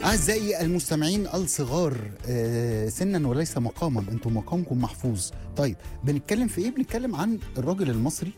أعزائي المستمعين الصغار آه، سنا وليس مقاما انتم مقامكم محفوظ طيب بنتكلم في ايه بنتكلم عن الراجل المصري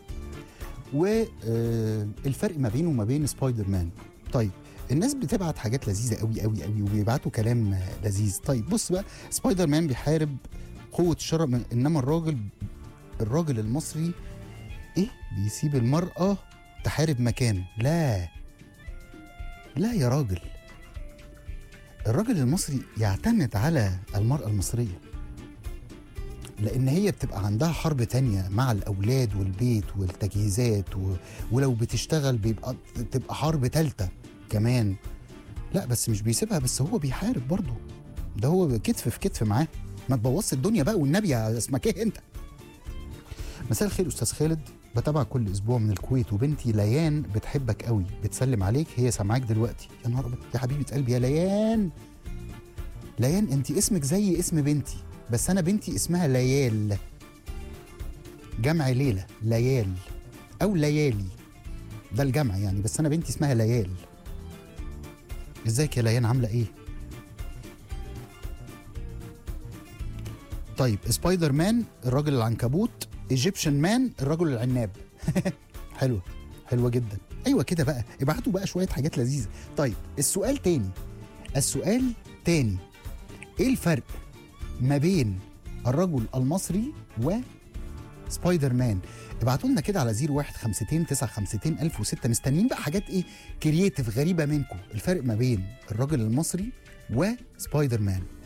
والفرق ما بينه وما بين سبايدر مان طيب الناس بتبعت حاجات لذيذه قوي قوي قوي وبيبعتوا كلام آه، لذيذ طيب بص بقى سبايدر مان بيحارب قوه الشر من- انما الراجل الراجل المصري ايه بيسيب المراه تحارب مكانه لا لا يا راجل الراجل المصري يعتمد على المرأة المصرية لأن هي بتبقى عندها حرب تانية مع الأولاد والبيت والتجهيزات و... ولو بتشتغل بيبقى تبقى حرب تالتة كمان لا بس مش بيسيبها بس هو بيحارب برضه ده هو كتف في كتف معاه ما تبوظش الدنيا بقى والنبي يا اسمك ايه انت مساء الخير استاذ خالد بتابعك كل اسبوع من الكويت وبنتي ليان بتحبك قوي بتسلم عليك هي سامعاك دلوقتي يا نهار أبيض، يا حبيبه قلبي يا ليان ليان انت اسمك زي اسم بنتي بس انا بنتي اسمها ليال جمع ليله ليال او ليالي ده الجمع يعني بس انا بنتي اسمها ليال ازيك يا ليان عامله ايه طيب سبايدر مان الراجل العنكبوت ايجيبشن مان الرجل العناب حلوه حلوه جدا ايوه كده بقى ابعتوا بقى شويه حاجات لذيذه طيب السؤال تاني السؤال تاني ايه الفرق ما بين الرجل المصري و سبايدر مان ابعتوا لنا كده على 0152 952 1006 مستنيين بقى حاجات ايه كرييتيف غريبه منكم الفرق ما بين الراجل المصري وسبايدر مان